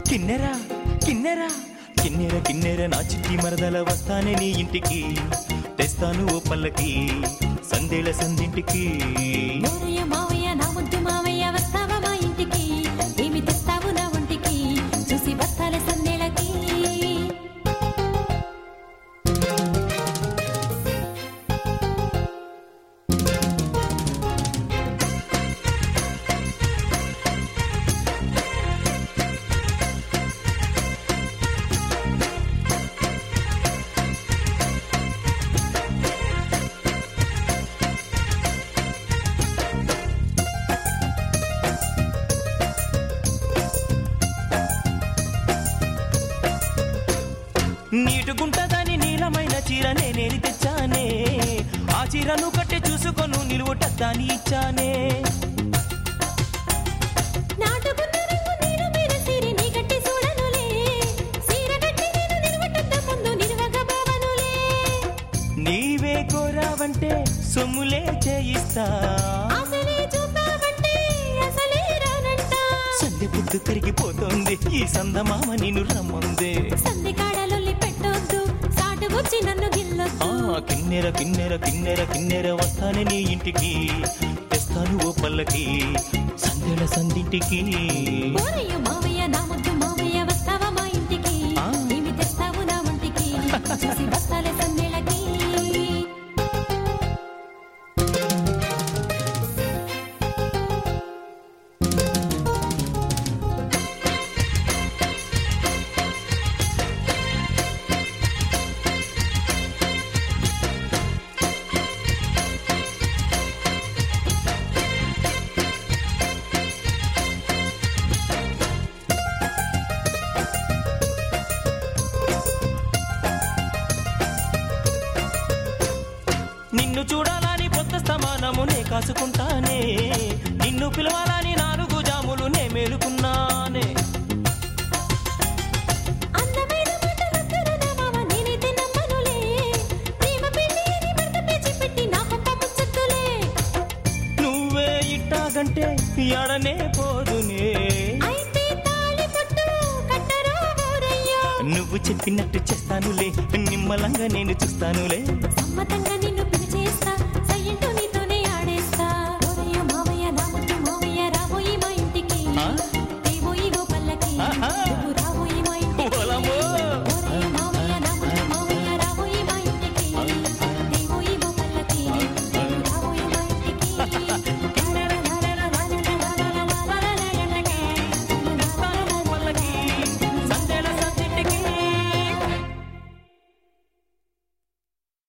కిన్నెరా కిన్నెరా కిన్నెర కిన్నెర నా చిట్టి మరదల వస్తానే నీ ఇంటికి తెస్తాను ఓ పల్లకి సందేల సందింటికి ఓరయ్య మావయ్య నా ముద్దు మావయ్య వస్తావా మా ఇంటికి ఏమి తెస్తావు నా ఒంటికి చూసి బస్తాల సందేలకి నీటుగుంటదని నీలమైన చీర నేనేది తెచ్చానే ఆ చీరను కట్టి చూసుకొను నిలువుటద్దాని ఇచ్చానే నాటుకున్న రంగు నీరు మీద సిరి నీ గట్టి చూడనులే సీర గట్టి నేను నిలవటద్ద ముందు నిలవగా బావనులే నీవే కోరావంటే సొమ్ములే చేయిస్తా అసలే చూపావంటే అసలే రానంట సంధ్య పొద్దు కరిగిపోతోంది ఈ సందమామ నిన్ను రమ్మందే సంధి కాడలొల్లి పెట్టొద్దు సాటు వచ్చి నన్ను ఆ గిల్లొద్దు కిన్నెర కిన్నెర కిన్నెర కిన్నెర వస్తానే నీ ఇంటికి తెస్తాను ఓ పల్లకి సంధ్యల సందింటికి ఓరయ్య మావయ్య నా ముద్దు మావయ్య వస్తావా మా ఇంటికి ఆ. ఏమి తెస్తావు నా ఒంటికి చూసి బస్తాల సందేలకి నిన్ను చూడాలని పొద్దు స్తమానము నే కాసుకుంటానే నిన్ను పిలవాలని నాలుగు జాములు నే మేలుకున్నానే అందమైన మాటలొద్దరు నా మామ నేనైతే నమ్మనులే ప్రేమ పెళ్లి అని భర్త పేచి పెట్టి నా పంప ముచ్చట్టులే నువ్వే ఇట్టాగంటే ఎడనే పోదునే అయితే తాళి పట్టు కట్టరా ఓరయ్యో నువ్వు చెప్పినట్టు చేస్తానులే నిమ్మలంగా నేను చూస్తానులే సమ్మతంగా నిన్ను పిలిచేస్తా సయ్యంటూ నీతోనే ఆడేస్తా ఓరయ్య మావయ్య నా ముద్దు మావయ్య రాబోయి మా ఇంటికి ఆ?